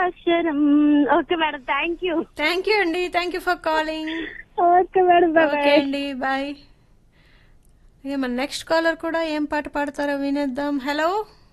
అక్షరం okay madam thank you thank you అండి thank you for calling okay madam okay అండి bye ఇక మన నెక్స్ట్ కాలర్ కూడా ఏం పాట పాడతారో వినేద్దాం హలో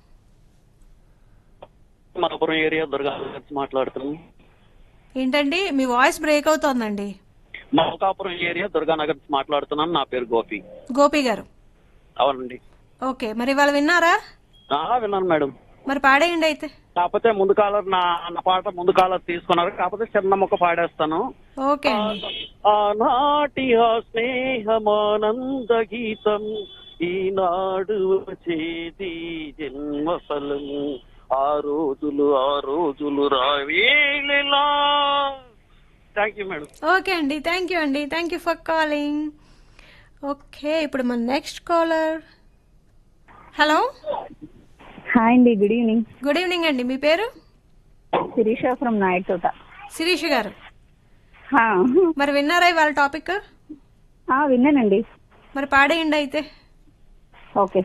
మనపురం ఏరియా దుర్గా నుంచి మాట్లాడుతున్నాం ఏంటండి మీ వాయిస్ బ్రేక్ అవుతోందండి మల్కాపురం ఏరియా దుర్గానగర్ నుంచి మాట్లాడుతున్నాను నా పేరు గోపి గోపి గారు అవునండి ఓకే మరి వాళ్ళు విన్నారా ఆ, విన్నాను మేడం మరి పాడేయండి అయితే కాకపోతే ముందు కాలర్ నా నా పాట ముందు కాలర్ తీసుకున్నారు కాకపోతే చిన్న మొక్క పాడేస్తాను ఓకే అండి ఆనాటి ఆ స్నేహమానంద గీతం ఈనాడు చేతి జన్మ ఫలం ఆ రోజులు ఆ రోజులు రావేళలా థ్యాంక్ యూ మేడం ఓకే అండి థ్యాంక్ యూ అండి thank you for calling okay ఇప్పుడు మన నెక్స్ట్ కాలర్ హలో హాయ్ అండి గుడ్ ఈవినింగ్ గుడ్ ఈవినింగ్ అండి మీ పేరు శిరీష ఫ్రమ్ నాయక్ తోట శిరీష్ గారు హా. మరి విన్నారా ఇవాళ టాపిక్ ఆ, విన్నానండి మరి పాడేయండి అయితే ఓకే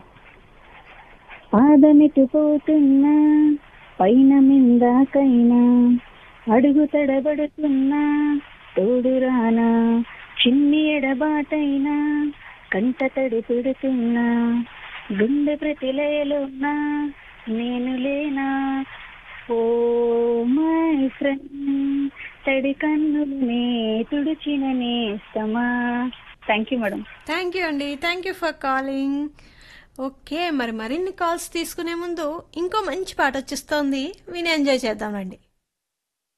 పాదమెట్టుపోతున్నా పైన మిందాకైనా అడుగు తడబడుతున్నా తోడురానా చిన్ని ఎడబాటైనా కంట తడి పెడుతున్నా గుండె ప్రతిలయలున్నా నేను లేనా ఓ మై ఫ్రెండ్ తడి కన్నులనే తుడిచిన నేస్తమా thank you madam thank you అండి thank you for calling okay మరి మరిన్ని కాల్స్ తీసుకునే ముందు ఇంకో మంచి పాట వచ్చేస్తోంది విని ఎంజాయ్ చేద్దామండి